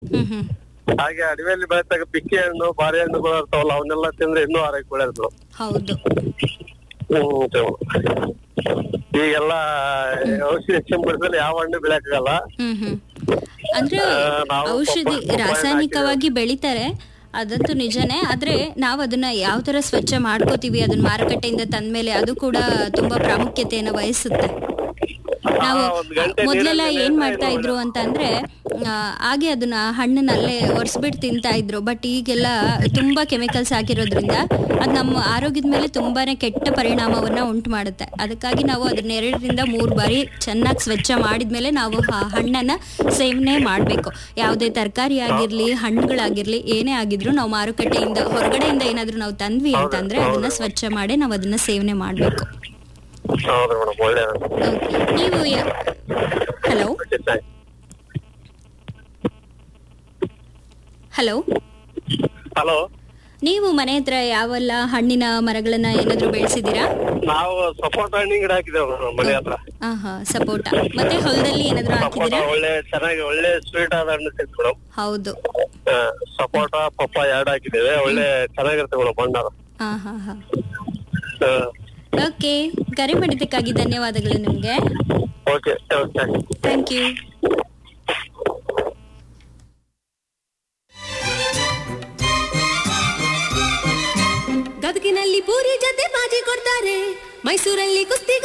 ಹ್ಮ್ ಹ್ಮ್ ಹಾಗೆ ಅಡವಿಯಲ್ಲಿ ಬೆಳೆತಾಗ ಪಿಕ್ಕಿ ಹಣ್ಣು ಬಾರೆ ಹಣ್ಣುಗಳು ಇರ್ತಾವಲ್ಲ ಅವನ್ನೆಲ್ಲ ತಿಂದ್ರೆ ಇನ್ನೂ ಆರೋಗ್ಯ ಒಳ್ಳೇದು ಮೇಡಮ್ ಹೌದು ಹ್ಮ್ ಮತ್ತೆ ಮೇಡಮ್. ಈಗೆಲ್ಲ ಔಷಧಿ ಹೆಚ್ಚಿನ ಯಾವ ಹಣ್ಣು ಬೆಳೆಯಕ್ಕಾಗಲ್ಲ ಹ್ಮ್ ಹ್ಮ್ ಅಂದ್ರೆ ಆ, ನಾವು ಔಷಧಿ ಪಪ್ಪಾಯ ರಾಸಾಯನಿಕವಾಗಿ ಬೆಳಿತಾರೆ ಅದಂತೂ ನಿಜನೇ ಆದ್ರೆ ನಾವು ಅದನ್ನ ಯಾವ ತರ ಸ್ವಚ್ಛ ಮಾಡ್ಕೋತೀವಿ ಅದನ್ನ ಮಾರುಕಟ್ಟೆಯಿಂದ ತಂದ್ಮೇಲೆ ಅದು ಕೂಡ ತುಂಬಾ ಪ್ರಾಮುಖ್ಯತೆಯನ್ನು ವಹಿಸುತ್ತೆ ನಾವು ಒಂದ್ ಗಂಟೆ ಮೊದ್ಲೆಲ್ಲ ನೀರಲ್ಲಿ ಏನ್ ನೆನೆದ್ರೆ ಮಾಡ್ತಾ ಇದ್ರು ಅಂತ ಅಂದ್ರೆ ಆ, ಹಾಗೆ ಅದನ್ನ ಹಣ್ಣನ್ನ ಅಲ್ಲೇ ಒರೆಸ್ಬಿಟ್ಟು ತಿಂತಾ ಇದ್ರು ಬಟ್ ಈಗೆಲ್ಲ ತುಂಬಾ ಕೆಮಿಕಲ್ಸ್ ಹಾಕಿರೋದ್ರಿಂದ ಅದು ನಮ್ಮ ಆರೋಗ್ಯದ ಮೇಲೆ ತುಂಬಾನೇ ಕೆಟ್ಟ ಪರಿಣಾಮವನ್ನ ಉಂಟು ಮಾಡುತ್ತೆ ಅದಕ್ಕಾಗಿ ನಾವು ಅದನ್ನ ಎರಡರಿಂದ ಮೂರು ಬಾರಿ ಚೆನ್ನಾಗಿ ಸ್ವಚ್ಛ ಮಾಡಿದ್ಮೇಲೆ ನಾವು ಆ ಹಣ್ಣನ್ನ ಸೇವನೆ ಮಾಡಬೇಕು ಯಾವುದೇ ತರಕಾರಿ ಆಗಿರ್ಲಿ ಹಣ್ಣುಗಳಾಗಿರ್ಲಿ ಏನೇ ಆಗಿದ್ರು ನಾವು ಮಾರುಕಟ್ಟೆಯಿಂದ ಹೊರಗಡೆಯಿಂದ ಏನಾದ್ರೂ ನಾವು ತಂದ್ವಿ ಅಂತಂದ್ರೆ ಅದನ್ನ ಸ್ವಚ್ಛ ಮಾಡಿ ನಾವು ಅದನ್ನ ಸೇವನೆ ಮಾಡಬೇಕು ಹೌದು ಮೇಡಮ್ ಒಳ್ಳೆಯದು ನೀವು ಹಲೋ ಹಲೋ ಹಲೋ ನೀವು ಮನೆ ಹತ್ರ ಯಾವೆಲ್ಲ ಹಣ್ಣಿನ ಮರಗಳನ್ನ ಏನಾದ್ರು ಬೆಳೆಸಿದ್ದೀರಾ ನಾವು ಸಪೋಟ ಹಣ್ಣಿನ ಗಿಡ ಹಾಕಿದ್ದೇವೆ ಮೇಡಮ್ ಮನೆ ಹತ್ರ ಆಹಾ ಸಪೋಟ ಮತ್ತೆ ಹೊಲದಲ್ಲಿ ಏನಾದ್ರು ಸಪೋಟ ಹಾಕಿದ್ದೀರಾ ಒಳ್ಳೆ ಚೆನ್ನಾಗಿ ಒಳ್ಳೆ ಸ್ವೀಟ್ ಆದ ಹಣ್ಣು ಸಿಕ್ತು ಮೇಡಮ್ ಹೌದು ಸಪೋಟ ಪಪ್ಪ ಎರಡು ಹಾಕಿದ್ದೇವೆ ಒಳ್ಳೆ ಚೆನ್ನಾಗಿರುತ್ತೆ ಮೇಡಮ್ ಹಣ್ಣು ಹಾ ಹಾ ಹಾ ಓಕೆ ಕರೆ ಮಾಡಿದ್ದಕ್ಕಾಗಿ ಧನ್ಯವಾದಗಳು ನಿಮ್ಗೆ ಓಕೆ ಥ್ಯಾಂಕ್ ಯು ಗದಗಿನಲ್ಲಿ ಪೂರಿ ಜೊತೆ ಬಾಜಿ ಕೊಡ್ತಾರೆ ಮೈಸೂರಲ್ಲಿ ಕುಸ್ತಿ